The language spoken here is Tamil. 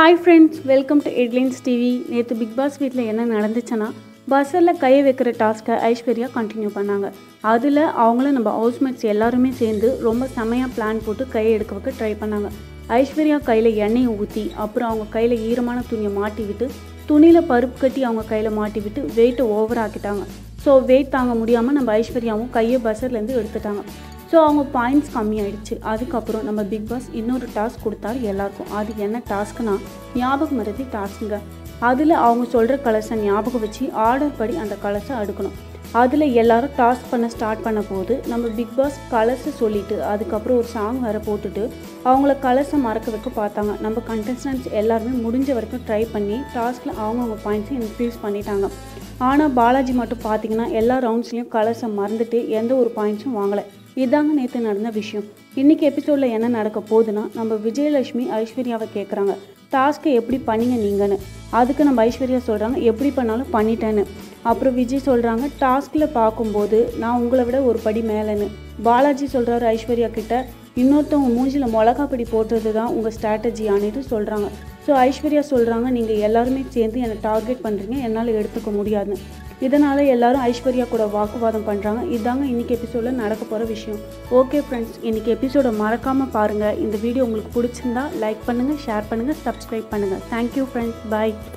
hi friends welcome to headlines TV நேற்று பிக் பாஸ் வீட்டில் என்ன நடந்துச்சுன்னா பஸ்ஸரில் கையை வைக்கிற டாஸ்க்கை ஐஸ்வர்யா கண்டினியூ பண்ணாங்க அதில் அவங்களும் நம்ம ஹவுஸ்மேட்ஸ் எல்லாருமே சேர்ந்து ரொம்ப செமையாக பிளான் போட்டு கையை எடுக்க வைக்க ட்ரை பண்ணாங்க ஐஸ்வர்யா கையில் எண்ணெயை ஊற்றி அப்புறம் அவங்க கையில் ஈரமான துணியை மாட்டி விட்டு துணியில் பருப்பு கட்டி அவங்க கையில் மாட்டி விட்டு வெயிட்டை ஓவர் ஆக்கிட்டாங்க ஸோ வெயிட் தாங்க முடியாமல் நம்ம ஐஸ்வர்யாவும் கையை பஸ்ஸர்லேருந்து எடுத்துட்டாங்க ஸோ அவங்க பாயிண்ட்ஸ் கம்மியாயிடுச்சு அதுக்கப்புறம் நம்ம பிக் பாஸ் இன்னொரு டாஸ்க் கொடுத்தாரு எல்லாருக்கும் அது என்ன டாஸ்க்னா ஞாபகம் மறதி டாஸ்க்குங்க அதில் அவங்க சொல்கிற கலர்ஸை ஞாபகம் வச்சு ஆர்டர் படி அந்த கலர்ஸை அடுக்கணும் அதில் எல்லாரும் டாஸ்க் பண்ண ஸ்டார்ட் பண்ண போது நம்ம பிக் பாஸ் கலர்ஸை சொல்லிட்டு அதுக்கப்புறம் ஒரு சாங் வேறு போட்டுட்டு அவங்கள கலர்ஸை மறக்க வைக்க பார்த்தாங்க நம்ம கண்டஸ்டன்ஸ் எல்லாருமே முடிஞ்ச வரைக்கும் ட்ரை பண்ணி டாஸ்கில் அவங்கவுங்க பாயிண்ட்ஸை இன்க்ரீஸ் பண்ணிட்டாங்க ஆனால் பாலாஜி மட்டும் பார்த்தீங்கன்னா எல்லா ரவுண்ட்ஸ்லையும் கலர்ஸை மறந்துட்டு எந்த ஒரு பாயிண்ட்ஸும் வாங்கலை இதாங்க நேற்று நடந்த விஷயம் இன்றைக்கி எபிசோடில் என்ன நடக்க போகுதுன்னா நம்ம விஜயலட்சுமி ஐஸ்வர்யாவை கேட்குறாங்க டாஸ்க்கை எப்படி பண்ணீங்க நீங்கன்னு அதுக்கு நம்ம ஐஸ்வர்யா சொல்கிறாங்க எப்படி பண்ணாலும் பண்ணிட்டேன்னு அப்புறம் விஜய் சொல்கிறாங்க டாஸ்கில் பார்க்கும்போது நான் உங்களை விட ஒரு படி மேலேன்னு பாலாஜி சொல்கிறாரு ஐஸ்வர்யா கிட்ட இன்னொருத்தவங்க மூஞ்சில் மிளகா பிடி போடுறது தான் உங்கள் ஸ்ட்ராட்டஜியானிட்டு சொல்கிறாங்க ஸோ ஐஸ்வர்யா சொல்கிறாங்க நீங்கள் எல்லாருமே சேர்ந்து என்னை டார்கெட் பண்ணுறீங்க என்னால் எடுத்துக்க முடியாதுன்னு இதனால் எல்லாரும் ஐஸ்வர்யா கூட வாக்குவாதம் பண்ணுறாங்க இதாங்க இன்றைக்கி எபிசோடில் நடக்க போகிற விஷயம் ஓகே ஃப்ரெண்ட்ஸ் இன்றைக்கி எபிசோடை மறக்காமல் பாருங்கள் இந்த வீடியோ உங்களுக்கு பிடிச்சிருந்தா லைக் பண்ணுங்கள் ஷேர் பண்ணுங்கள் சப்ஸ்கிரைப் பண்ணுங்கள் தேங்க்யூ ஃப்ரெண்ட்ஸ் பாய்